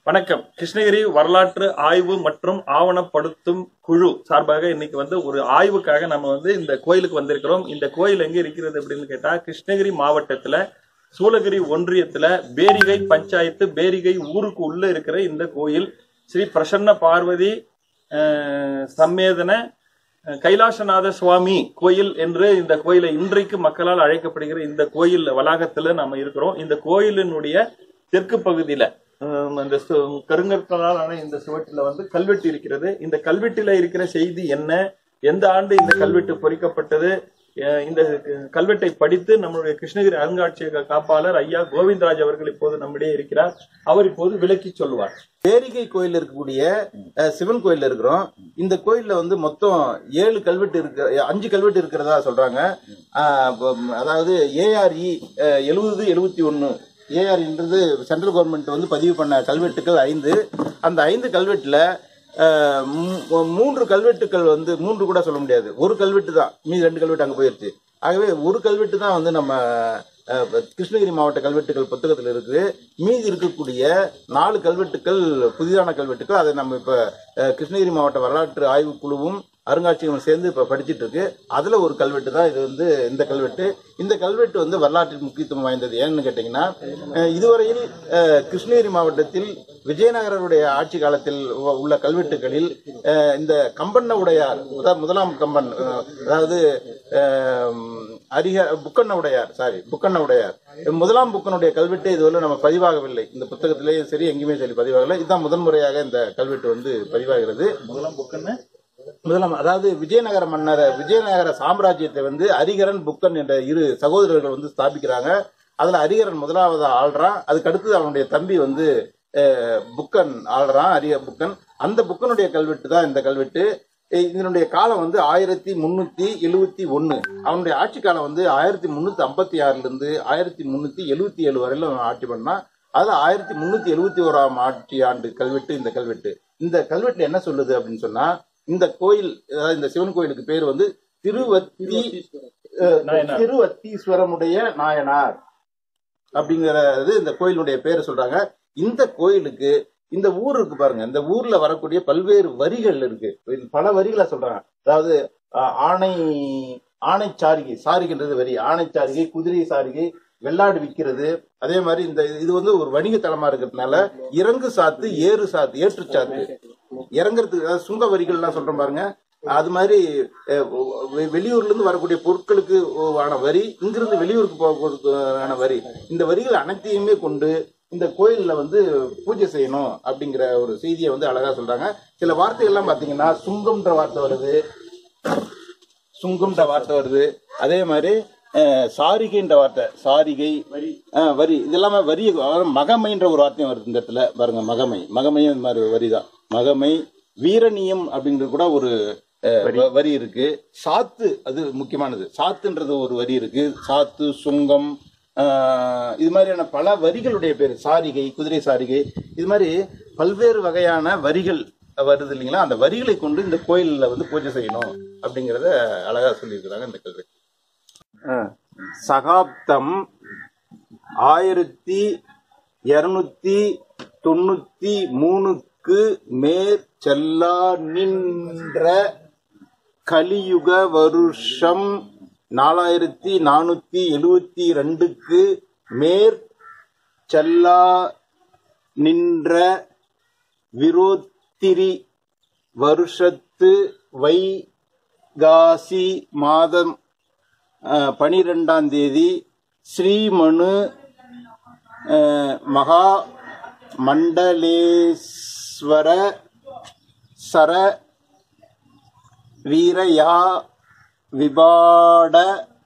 வணக்கம் கிருஷ்ணகிரி வரலாற்று ஆய்வு மற்றும் ஆவணப்படுத்தும் குழு சார்பாக இன்னைக்கு வந்து ஒரு ஆய்வுக்காக நம்ம வந்து இந்த கோயிலுக்கு வந்திருக்கிறோம் இந்த கோயில் எங்க இருக்கிறது அப்படின்னு கேட்டா கிருஷ்ணகிரி மாவட்டத்துல சூளகிரி ஒன்றியத்துல பேரிகை பஞ்சாயத்து பேரிகை ஊருக்கு உள்ள இருக்கிற இந்த கோயில் ஸ்ரீ பிரசன்ன பார்வதி அஹ், சம்மேதன அஹ், கைலாசநாத சுவாமி கோயில் என்று இந்த கோயிலை இன்றைக்கு மக்களால் அழைக்கப்படுகிற இந்த கோயில் வளாகத்துல நம்ம இருக்கிறோம் இந்த கோயிலினுடைய தெற்கு பகுதியில ஹம், அந்த சு- கருங்கற்களால் ஆன இந்த சுவற்றில வந்து கல்வெட்டு இருக்கிறது இந்த கல்வெட்டில இருக்கிற செய்தி என்ன எந்த ஆண்டு இந்த கல்வெட்டு பொறிக்கப்பட்டது அஹ், இந்த கல்வெட்டை படித்து நம்மளுடைய கிருஷ்ணகிரி அருங்காட்சியக காப்பாளர் ஐயா கோவிந்தராஜ் அவர்கள் இப்போது நம்மிடையே இருக்கிறார் அவர் இப்போது விளக்கி சொல்லுவார் பேரிகை கோயில் இருக்கக்கூடிய அஹ், சிவன் கோயில்ல இருக்கிறோம் இந்த கோயில்ல வந்து மொத்தம் ஏழு கல்வெட்டு இருக்கு அஞ்சு கல்வெட்டு இருக்கிறதா சொல்றாங்க அஹ், ப- அதாவது ஏஆர்இ எழுபது எழுபத்தி ஒன்னு ஏஆர்இன்றது சென்ட்ரல் கவர்மெண்ட் வந்து பதிவு பண்ண கல்வெட்டுகள் ஐந்து அந்த ஐந்து கல்வெட்டுல அஹ், மூ- மூன்று கல்வெட்டுகள் வந்து மூன்று கூட சொல்ல முடியாது ஒரு கல்வெட்டு தான் மீதி ரெண்டு கல்வெட்டு அங்க போயிருச்சு ஆகவே ஒரு கல்வெட்டு தான் வந்து நம்ம அஹ், கிருஷ்ணகிரி மாவட்ட கல்வெட்டுகள் புத்தகத்தில் இருக்குது மீதி இருக்கக்கூடிய நாலு கல்வெட்டுக்கள் புதிதான கல்வெட்டுக்கள் அதை நம்ம இப்ப அஹ், கிருஷ்ணகிரி மாவட்ட வரலாற்று ஆய்வு குழுவும் அருங்காட்சியகம் சேர்ந்து இப்ப படிச்சிட்டு இருக்கு அதுல ஒரு கல்வெட்டு தான் இது வந்து இந்த கல்வெட்டு இந்த கல்வெட்டு வந்து வரலாற்று முக்கியத்துவம் வாய்ந்தது ஏன்னு கேட்டீங்கன்னா அஹ், இதுவரையில் அஹ், கிருஷ்ணகிரி மாவட்டத்தில் விஜயநகரருடைய ஆட்சி காலத்தில் உ- உள்ள கல்வெட்டுகளில் அஹ், இந்த கம்பண்ண உடையார் முதல் முதலாம் கம்பன் அஹ், அதாவது அஹ், அரிக புக்கண்ண உடையார் சாரி புக்கண்ண உடையார் முதலாம் புக்கனுடைய கல்வெட்டு இதுவரை நம்ம பதிவாகவில்லை இந்த புத்தகத்திலேயும் சரி எங்கேயுமே சரி பதிவாகவில்லை இதுதான் முதன் முறையாக இந்த கல்வெட்டு வந்து பதிவாகிறது முதலாம் புக்குன்னு முதலாம் அதாவது விஜயநகர மன்னர் விஜயநகர சாம்ராஜ்யத்தை வந்து அரிகரன் புக்கன் என்ற இரு சகோதரர்கள் வந்து ஸ்தாபிக்கிறாங்க அதுல அரிகரன் முதலாவது ஆள்றான் அதுக்கு அடுத்து அவனுடைய தம்பி வந்து அஹ், புக்கன் ஆள்றான் அரிய புக்கன் அந்த புக்கனுடைய கல்வெட்டு தான் இந்த கல்வெட்டு இ- இதனுடைய காலம் வந்து ஆயிரத்தி முன்னூத்தி எழுவத்தி ஒன்னு அவனுடைய ஆட்சி காலம் வந்து ஆயிரத்தி முன்னூத்தி ஐம்பத்தி ஆறுல இருந்து ஆயிரத்தி முன்னூத்தி எழுவத்தி ஏழு வரையில அவன் ஆட்சி பண்ணான் அதுல ஆயிரத்தி முன்னூத்தி எழுவத்தி ஓராம் ஆட்சி ஆண்டு கல்வெட்டு இந்த கல்வெட்டு இந்த கல்வெட்டுல என்ன சொல்லுது அப்படின்னு சொன்னா இந்த கோயில் அதாவது இந்த சிவன் கோயிலுக்கு பேர் வந்து திருவத்தி அஹ், நாயனார். திருவத்தீஸ்வரமுடைய நாயனார் அப்படிங்கறது இந்த கோயிலுடைய பேரை சொல்றாங்க இந்த கோயிலுக்கு இந்த ஊர் இருக்கு பாருங்க இந்த ஊர்ல வரக்கூடிய பல்வேறு வரிகள் இருக்கு இது பல வரிகளை சொல்றாங்க அதாவது அஹ், ஆணை ஆணை சாரிகை சாரிகைன்றது வரி ஆணை சாரிகை குதிரை சாரிகை வெள்ளாடு விற்கிறது அதே மாதிரி இந்த இது வந்து ஒரு வணிக தலமா இருக்கிறதுனால இறங்கு சாத்து ஏறு சாத்து ஏற்று சாத்து இறங்குறதுக்கு அதாவது சுங்க வரிகள்லாம் சொல்றோம் பாருங்க அது மாதிரி அஹ், வெ- வெளியூர்ல இருந்து வரக்கூடிய பொருட்களுக்கு ஆன வரி இங்கிருந்து வெளியூருக்கு போகிறதுக்கான வரி இந்த வரிகள் அனைத்தையுமே கொண்டு இந்த கோயில்ல வந்து பூஜை செய்யணும் அப்படிங்கிற ஒரு செய்தியை வந்து அழகா சொல்றாங்க சில வார்த்தைகள்லாம் பாத்தீங்கன்னா சுங்கம்ன்ற வார்த்தை வருது சுங்கம்ன்ற வார்த்தை வருது அதே மாதிரி அஹ், சாரிகைன்ற வார்த்தை சாரிகை வரி வரி இதெல்லாமே வரி அதாவது மகமைன்ற ஒரு வார்த்தையும் வருது இந்த இடத்துல பாருங்க மகமை மகமையும் இந்த மாதிரி வரி தான் மகமை வீரணியம் அப்படிங்கிறது கூட ஒரு அஹ், வ- வரி இருக்கு சாத்து அது முக்கியமானது சாத்துன்றது ஒரு வரி இருக்கு சாத்து சுங்கம் அஹ், இது மாதிரியான பல வரிகளுடைய பேர் சாரிகை குதிரை சாரிகை இது மாதிரி பல்வேறு வகையான வரிகள் வருது இல்லைங்களா அந்த வரிகளை கொண்டு இந்த கோயில்ல வந்து பூஜை செய்யணும் அப்படிங்கறத அழகா சொல்லியிருக்கிறாங்க இந்த கல்வி சகாப்தம் ஆயிரத்தி இருநூத்தி தொண்ணூத்தி மூணுக்கு மேற்செல்லா நின்ற கலியுக வருஷம் நாலாயிரத்தி நானூத்தி எழுவத்தி ரெண்டுக்கு மேற் செல்லா நின்ற விரோத்திரி வருஷத்து வைகாசி மாதம் அஹ், பனிரெண்டாம் தேதி ஸ்ரீமனு அஹ், மகா மண்டலேஸ்வர சர வீரயா விபாட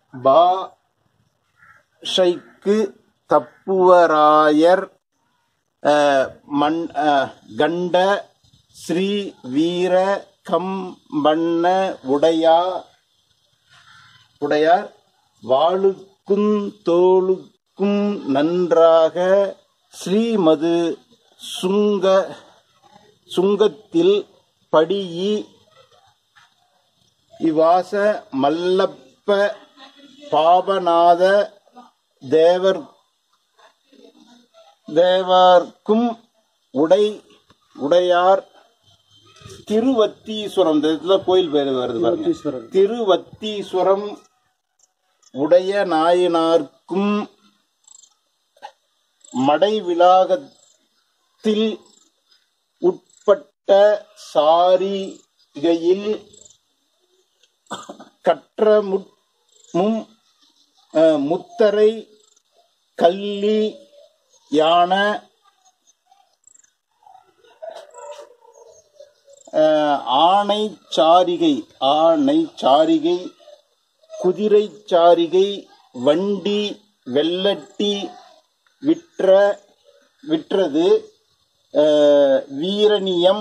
பாஷைக்கு தப்புவராயர் அஹ், மண் அஹ், கண்ட ஸ்ரீ வீர கம்பண்ண உடையா உடையார் வாளுக்கும் தோளுக்கும் நன்றாக ஸ்ரீமது சுங்க சுங்கத்தில் படியி இவாச மல்லப்ப பாபநாத தேவர் தேவர்க்கும் உடை உடையார் திருவத்தீஸ்வரம் இந்த இடத்துல கோயில் பேர் வருது பாருங்க திருவத்தீஸ்வரம் உடைய நாயனார்க்கும் மடைவிலாகத்தில் உட்பட்ட சாரிகையில் கற்ற மும் அஹ், முத்தரை கள்ளி யான அஹ், ஆணை சாரிகை ஆணை சாரிகை குதிரை சாரிகை வண்டி வெள்ளட்டி விற்ற விற்றது அஹ், வீரணியம்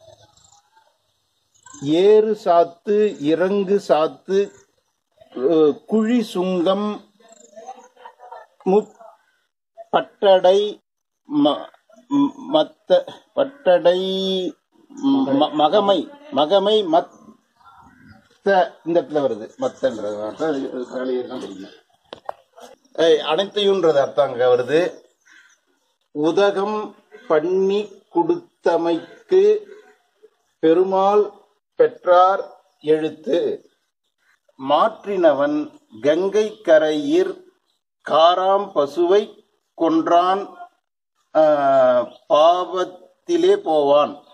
ஏறு சாத்து இறங்கு சாத்து அஹ், குழி சுங்கம் முப் பட்டடை ம- ம- மத்த பட்டடை ம- மகமை மகமை மத்த இந்த இடத்துல வருது மத்தன்றது வார்த்தை அது காலையில தான் தெரியும். ஏய், அனைத்தையும்ன்றது அர்த்தம் அங்க வருது உதகம் பண்ணி கொடுத்தமைக்கு பெருமாள் பெற்றார் எழுத்து மாற்றினவன் கங்கை கரையிற் காராம் பசுவை கொன்றான் ஆஹ், பாவத்திலே போவான்